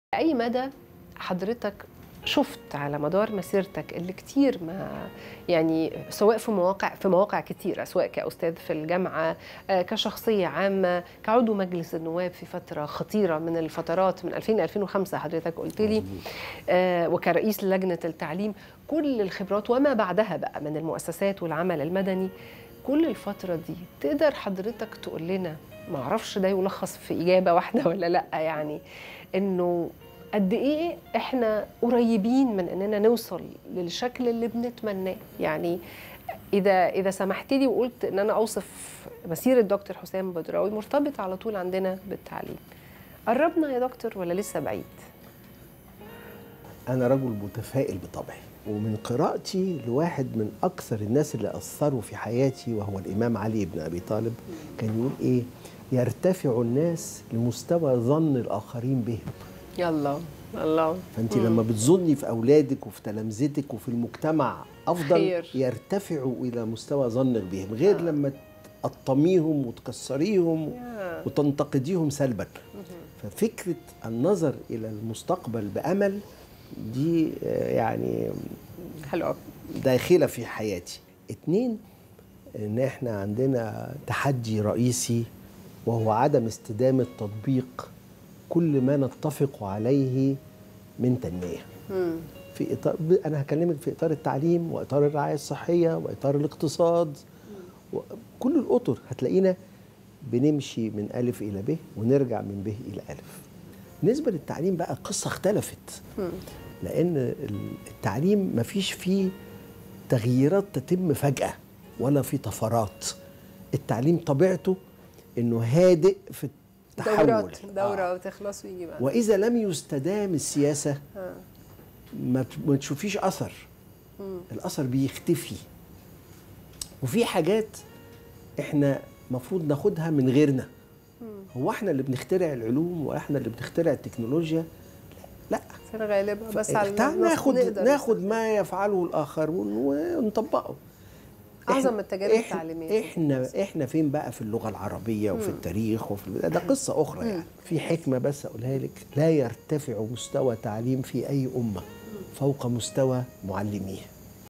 أي مدى حضرتك شفت على مدار مسيرتك اللي كتير ما يعني سواء في مواقع في مواقع كتيرة سواء كأستاذ في الجامعة آه، كشخصية عامة كعضو مجلس النواب في فترة خطيرة من الفترات من 2000 ل 2005 حضرتك قلت لي آه، وكرئيس لجنة التعليم كل الخبرات وما بعدها بقى من المؤسسات والعمل المدني كل الفترة دي تقدر حضرتك تقول لنا ما اعرفش ده يلخص في إجابة واحدة ولا لأ يعني إنه قد ايه احنا قريبين من اننا نوصل للشكل اللي بنتمناه يعني اذا اذا سمحت لي وقلت ان انا اوصف مسيره دكتور حسام بدراوي مرتبط على طول عندنا بالتعليم قربنا يا دكتور ولا لسه بعيد أنا رجل متفائل بطبعي ومن قراءتي لواحد من أكثر الناس اللي أثروا في حياتي وهو الإمام علي بن أبي طالب كان يقول إيه يرتفع الناس لمستوى ظن الآخرين بهم يلا الله فأنت لما بتظني في أولادك وفي تلامذتك وفي المجتمع أفضل خير. يرتفعوا إلى مستوى ظنك بهم غير لما تقطميهم وتكسريهم يا. وتنتقديهم سلبا ففكرة النظر إلى المستقبل بأمل دي آه، يعني حلو قوي داخلة في حياتي اتنين ان احنا عندنا تحدي رئيسي وهو عدم استدامة تطبيق كل ما نتفق عليه من تنمية في إطار أنا هكلمك في إطار التعليم وإطار الرعاية الصحية وإطار الاقتصاد كل الأطر هتلاقينا بنمشي من ألف إلى ب ونرجع من ب إلى ألف بالنسبة للتعليم بقى القصة اختلفت لأن التعليم مفيش فيه تغييرات تتم فجأة ولا في طفرات التعليم طبيعته انه هادئ في التحول دورات دورة آه. وتخلص ويجي بقى واذا لم يستدام السياسه ما ت- ما تشوفيش اثر الاثر بيختفي وفي حاجات احنا المفروض ناخدها من غيرنا هو احنا اللي بنخترع العلوم واحنا اللي بنخترع التكنولوجيا لا في الغالب بس على تعال النص ناخد نقدر ناخد ما يفعله الاخرون ونطبقه أعظم إحنا- التجارب إحنا- التعليمية. احنا احنا فين بقى في اللغه العربيه وفي التاريخ وفي الب- ده قصه اخرى يعني في حكمه بس اقولها لك لا يرتفع مستوى تعليم في اي امه فوق مستوى معلميها